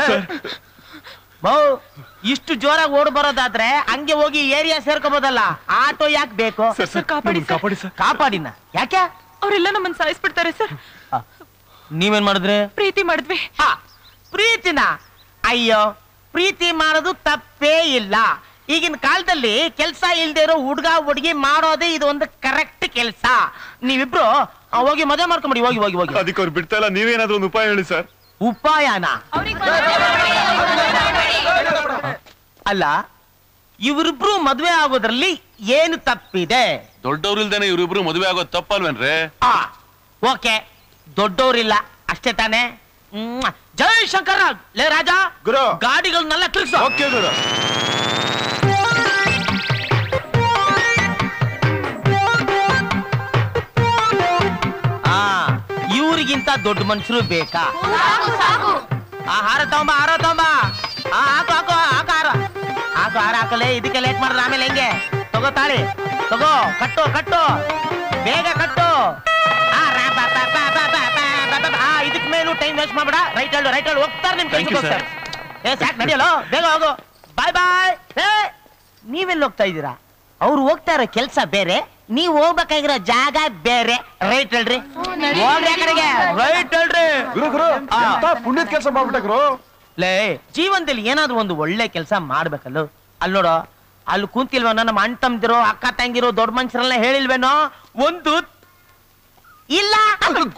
ಬೌ ಇಷ್ಟು ಜೋರಾಗಿ ಓಡ್ ಬರೋದಾದ್ರೆ ಹಂಗೆ ಹೋಗಿ ಏರಿಯಾ ಸೇರ್ಕೋಬೋದಲ್ಲ ಆಟೋ ಯಾಕೆ ಬೇಕು ಸರ್ ಸರ್, ಕಾಪಾಡಿ, ಸರ್. ಕಾಪಾಡಿ ಸರ್ ಕಾಪಾಡಿನ ಯಾಕೆ ಅವರೆಲ್ಲ ನಮ್ಮನ್ನ ಸಾಯಿಸ್ಬಿಡ್ತಾರೆ ಸರ್ ಆ, ನೀವೇನ್ ಮಾಡಿದ್ರಿ ಪ್ರೀತಿ ಮಾಡಿದ್ವಿ ಆ, ಪ್ರೀತಿನ ಅಯ್ಯೋ ಪ್ರೀತಿ ಮಾಡೋದು ತಪ್ಪೇ ಇಲ್ಲ ಈಗಿನ ಕಾಲದಲ್ಲಿ ಕೆಲಸ ಇಲ್ದೇ ಇರೋ ಹುಡ್ಗ ಹುಡುಗಿ ಮಾಡೋದೇ ಇದು ಒಂದು ಕರೆಕ್ಟ್ ಕೆಲಸ ನೀವಿಬ್ರು ಆ, ಹೋಗಿ ಮದುವೆ ಮಾಡ್ಕೊಂಬಿಡಿ ಹೋಗಿ ಹೋಗಿ ಹೋಗಿ ಅದಕ್ಕೆ ಅವ್ರು ಬಿಡ್ತಾ ಇಲ್ಲ ನೀವೇನಾದ್ರೂ ಒಂದು ಉಪಾಯ ಹೇಳಿ ಸರ್ ಉಪಾಯನ ಅಲ್ಲ ಇವರಿಬ್ರು ಮದುವೆ ಆಗೋದ್ರಲ್ಲಿ ಏನು ತಪ್ಪಿದೆ ದೊಡ್ಡವ್ರಿಲ್ದೇನೆ ಇವ್ರಿಬ್ರು ಮದುವೆ ಆಗೋದು ತಪ್ಪಲ್ವೇನ್ರಿ ಆ ಓಕೆ ದೊಡ್ಡವರಿಲ್ಲ ಅಷ್ಟೇ ತಾನೇ ಮ್ಮ್. ಜೈ ಶಂಕರ ಲೇ ರಾಜ ಗುರು. ಗಾಡಿಗಳನ್ನೆಲ್ಲ ತಿರ್ಗ್ಸು ಓಕೆ ಗುರು ಆ ಇವ್ರಿಗಿಂತ ದೊಡ್ಡ ಮನುಷ್ಯರು ಬೇಕಾ ಆ ಹಾರ ತಗೊಂಬ ಹಾರ ತಗೊಂಬ ಆ ಹಾಕು ಹಾಕು ಹಾಕು ಹಾರ ಹಾಕು ಹಾರ ಹಾಕಲೇ ಇದಕ್ಕೆ ಲೇಟ್ ಮಾಡಿದ್ರೆ ಆಮೇಲೆ ಹೆಂಗೆ ತಗೋ ತಾಳಿ ತಗೋ ಕಟ್ಟು ಕಟ್ಟು ಬೇಗ ಕಟ್ಟು ಆ, ರಾ, ಬಾ, ಬಾ, ಬಾ, ಬಾ, ಬಾ, ಬಾ, ಬಾ, ಬಾ, ಬಾ. ಆ, ಇದಕ್ ಮೇಲೂ ಟೈಮ್ ವೇಸ್ಟ್ ಮಾಡ್ಬೇಡ ರೈಟ್ ಹೇಳು ರೈಟ್ ಹೇಳು ಹೋಗ್ತಾರೆ ನಿಮ್ Thank you, ಕೆಲ್ಸಕ್ಕೆ ಏ ಸಾಕ್ ನಡೆಯಲ್ಲ ಬೇಗ ಹೋಗು ಬಾಯ್ ಬಾಯ್ ಏ ನೀವೆಲ್ಲಿ ಹೋಗ್ತಾ ಇದ್ದೀರಾ ಅವ್ರು ಹೋಗ್ತಾ ಇರೋ ಕೆಲ್ಸ ಬೇರೆ ನೀವ್ ಹೋಗ್ಬೇಕಾಗಿರೋ ಜಾಗ ಬೇರೆ ರೈಟ್ ಹೇಳ್ರಿ ಹೋಗ್ರಿ ಆ ಕಡೆಗೆ ರೈಟ್ ಹೇಳ್ರಿ ಗುರು ಗುರು ಆ. ಎಂತ ಪುಣ್ಯದ ಕೆಲಸ ಮಾಡ್ಬಿಟ್ಟ ಗುರು ಲೇ ಜೀವನದಲ್ಲಿ ಏನಾದ್ರೂ ಒಂದು ಒಳ್ಳೆ ಕೆಲಸ ಮಾಡ್ಬೇಕಲ್ಲ ಅಲ್ಲಿ ನೋಡೋ ಅಲ್ಲಿ ಕುಂತಿಲ್ವೇನೋ ನಮ್ಮ ಅಣ್ಣ ತಮ್ದಿರೋ ಅಕ್ಕ ತಂಗಿರೋ ದೊಡ್ಡ ಮನುಷ್ಯರೆಲ್ಲ ಹೇಳಿಲ್ವೇನೋ ಒಂದು ಇಲ್ಲ